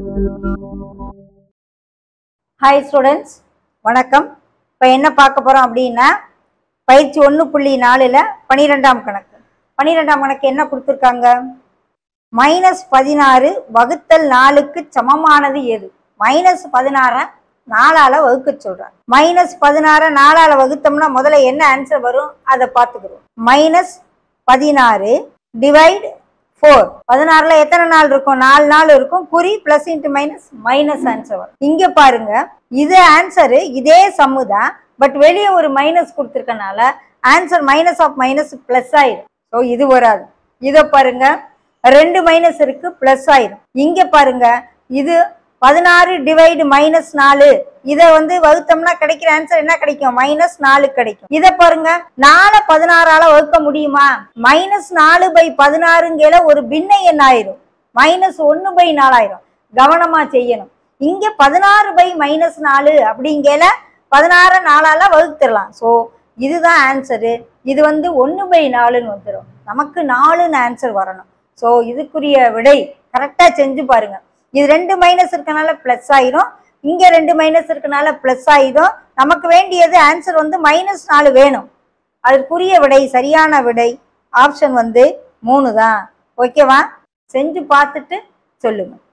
hi students வணக்கம் இப்போ என்ன பார்க்க போகிறோம் அப்படின்னா பயிற்சி ஒன்று புள்ளி நாலில் பன்னிரெண்டாம் கணக்கு பன்னிரெண்டாம் கணக்கு என்ன கொடுத்துருக்காங்க மைனஸ் பதினாறு வகுத்தல் நாலுக்கு சமமானது எது மைனஸ் பதினாறை நாலால் வகுக்க சொல்கிறாங்க மைனஸ் பதினாறை நாலால் வகுத்தோம்னா முதல்ல என்ன ஆன்சர் வரும் அதை பார்த்துக்கிறோம் மைனஸ் பதினாறு டிவைட் ஃபோர் பதினாறுல எத்தனை நாள் இருக்கும் நாலு நாள் இருக்கும் குறி plus into minus minus answer வரும் இங்க பாருங்க இது ஆன்சரு இதே சம்மு தான் பட் வெளியே ஒரு மைனஸ் கொடுத்துருக்கனால answer minus of minus plus ஆயிரும் ஸோ இது வராது இதை பாருங்க ரெண்டு மைனஸ் இருக்கு பிளஸ் ஆயிரும் இங்க பாருங்க இது பதினாறு டிவைடு மைனஸ் நாலு இதை வந்து வகுத்தோம்னா கிடைக்கிற ஆன்சர் என்ன கிடைக்கும் மைனஸ் நாலு கிடைக்கும் இதை பாருங்க நாலு பதினாறால வகுக்க முடியுமா மைனஸ் நாலு பை பதினாறுங்கிற ஒரு பின்ன எண் ஆயிரும் மைனஸ் ஒன்று பை நாலாயிரம் கவனமா செய்யணும் இங்க பதினாறு பை மைனஸ் நாலு அப்படிங்கிற பதினாறு நாலால வகுத்துடலாம் ஸோ இதுதான் ஆன்சரு இது வந்து ஒன்று பை நாலுன்னு வந்துடும் நமக்கு நாலுன்னு ஆன்சர் வரணும் ஸோ இதுக்குரிய விடை கரெக்டாக செஞ்சு பாருங்க இது ரெண்டு மைனஸ் இருக்கனால ப்ளஸ் ஆயிரும் இங்கே ரெண்டு மைனஸ் இருக்கனால ப்ளஸ் ஆயிடும் நமக்கு வேண்டியது ஆன்சர் வந்து மைனஸ் நாலு வேணும் அதற்குரிய விடை சரியான விடை ஆப்ஷன் வந்து மூணு தான் ஓகேவா செஞ்சு பார்த்துட்டு சொல்லுங்க